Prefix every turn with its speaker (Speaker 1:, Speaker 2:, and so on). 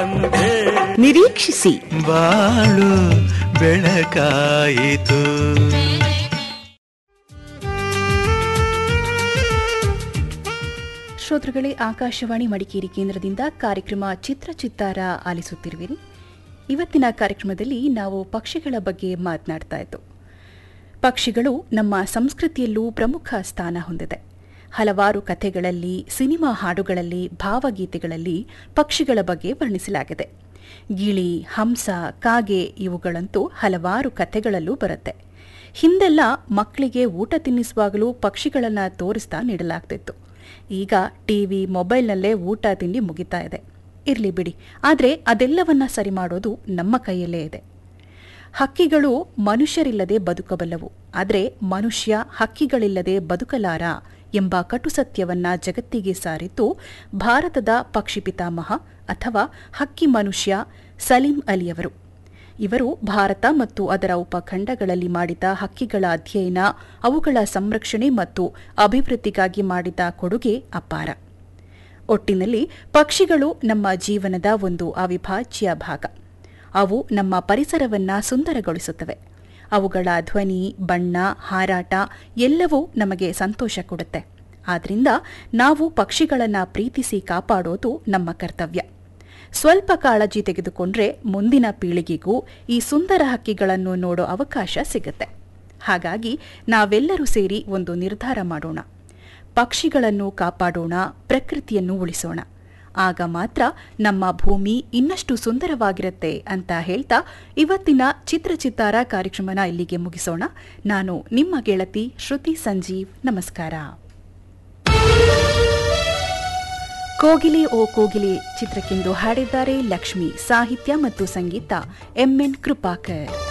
Speaker 1: ಬಂದೆ
Speaker 2: ನಿರೀಕ್ಷಿಸಿ
Speaker 1: ಬಾಳು ಬೆಳಕಾಯಿತು
Speaker 3: ಶ್ರೋತೃಗಳೇ ಆಕಾಶವಾಣಿ ಮಡಿಕೇರಿ ಕೇಂದ್ರದಿಂದ ಕಾರ್ಯಕ್ರಮ ಚಿತ್ರ ಚಿತ್ತಾರ ಆಲಿಸುತ್ತಿರುವಿರಿ ಇವತ್ತಿನ ಕಾರ್ಯಕ್ರಮದಲ್ಲಿ ನಾವು ಪಕ್ಷಿಗಳ ಬಗ್ಗೆ ಮಾತನಾಡ್ತಾ ಇದ್ದು ಪಕ್ಷಿಗಳು ನಮ್ಮ ಸಂಸ್ಕೃತಿಯಲ್ಲೂ ಪ್ರಮುಖ ಸ್ಥಾನ ಹೊಂದಿದೆ ಹಲವಾರು ಕಥೆಗಳಲ್ಲಿ ಸಿನಿಮಾ ಹಾಡುಗಳಲ್ಲಿ ಭಾವಗೀತೆಗಳಲ್ಲಿ ಪಕ್ಷಿಗಳ ಬಗ್ಗೆ ವರ್ಣಿಸಲಾಗಿದೆ ಗಿಳಿ ಹಂಸ ಕಾಗೆ ಇವುಗಳಂತೂ ಹಲವಾರು ಕಥೆಗಳಲ್ಲೂ ಬರುತ್ತೆ ಹಿಂದೆಲ್ಲ ಮಕ್ಕಳಿಗೆ ಊಟ ತಿನ್ನಿಸುವಾಗಲೂ ಪಕ್ಷಿಗಳನ್ನು ತೋರಿಸ್ತಾ ನೀಡಲಾಗ್ತಿತ್ತು ಈಗ ಟಿವಿ ಮೊಬೈಲ್ನಲ್ಲೇ ಊಟ ತಿಂಡಿ ಮುಗಿತಾ ಇದೆ ಇರಲಿ ಬಿಡಿ ಆದರೆ ಅದೆಲ್ಲವನ್ನ ಸರಿ ಮಾಡೋದು ನಮ್ಮ ಕೈಯಲ್ಲೇ ಇದೆ ಹಕ್ಕಿಗಳು ಮನುಷ್ಯರಿಲ್ಲದೆ ಬದುಕಬಲ್ಲವು ಆದರೆ ಮನುಷ್ಯ ಹಕ್ಕಿಗಳಿಲ್ಲದೆ ಬದುಕಲಾರ ಎಂಬ ಕಟುಸತ್ಯವನ್ನ ಜಗತ್ತಿಗೆ ಸಾರಿದ್ದು ಭಾರತದ ಪಕ್ಷಿ ಪಿತಾಮಹ ಅಥವಾ ಹಕ್ಕಿ ಮನುಷ್ಯ ಸಲೀಂ ಅಲಿಯವರು ಇವರು ಭಾರತ ಮತ್ತು ಅದರ ಉಪಖಂಡಗಳಲ್ಲಿ ಮಾಡಿದ ಹಕ್ಕಿಗಳ ಅಧ್ಯಯನ ಅವುಗಳ ಸಂರಕ್ಷಣೆ ಮತ್ತು ಅಭಿವೃದ್ಧಿಗಾಗಿ ಮಾಡಿದ ಕೊಡುಗೆ ಅಪಾರ ಒಟ್ಟಿನಲ್ಲಿ ಪಕ್ಷಿಗಳು ನಮ್ಮ ಜೀವನದ ಒಂದು ಅವಿಭಾಜ್ಯ ಭಾಗ ಅವು ನಮ್ಮ ಪರಿಸರವನ್ನ ಸುಂದರಗೊಳಿಸುತ್ತವೆ ಅವುಗಳ ಧ್ವನಿ ಬಣ್ಣ ಹಾರಾಟ ಎಲ್ಲವೂ ನಮಗೆ ಸಂತೋಷ ಕೊಡುತ್ತೆ ಆದ್ರಿಂದ ನಾವು ಪಕ್ಷಿಗಳನ್ನು ಪ್ರೀತಿಸಿ ಕಾಪಾಡೋದು ನಮ್ಮ ಕರ್ತವ್ಯ ಸ್ವಲ್ಪ ಕಾಳಜಿ ತೆಗೆದುಕೊಂಡ್ರೆ ಮುಂದಿನ ಪೀಳಿಗೆಗೂ ಈ ಸುಂದರ ಹಕ್ಕಿಗಳನ್ನು ನೋಡೋ ಅವಕಾಶ ಸಿಗುತ್ತೆ ಹಾಗಾಗಿ ನಾವೆಲ್ಲರೂ ಸೇರಿ ಒಂದು ನಿರ್ಧಾರ ಮಾಡೋಣ ಪಕ್ಷಿಗಳನ್ನು ಕಾಪಾಡೋಣ ಪ್ರಕೃತಿಯನ್ನು ಉಳಿಸೋಣ ಆಗ ಮಾತ್ರ ನಮ್ಮ ಭೂಮಿ ಇನ್ನಷ್ಟು ಸುಂದರವಾಗಿರುತ್ತೆ ಅಂತ ಹೇಳ್ತಾ ಇವತ್ತಿನ ಚಿತ್ರಚಿತ್ತಾರ ಕಾರ್ಯಕ್ರಮನ ಇಲ್ಲಿಗೆ ಮುಗಿಸೋಣ ನಾನು ನಿಮ್ಮ ಗೆಳತಿ ಶ್ರುತಿ ಸಂಜೀವ್ ನಮಸ್ಕಾರ ಕೋಗಿಲೆ ಓ ಕೋಗಿಲೆ ಚಿತ್ರಕ್ಕೆಂದು ಹಾಡಿದ್ದಾರೆ ಲಕ್ಷ್ಮಿ ಸಾಹಿತ್ಯ ಮತ್ತು ಸಂಗೀತ ಎಂಎನ್ ಕೃಪಾಕರ್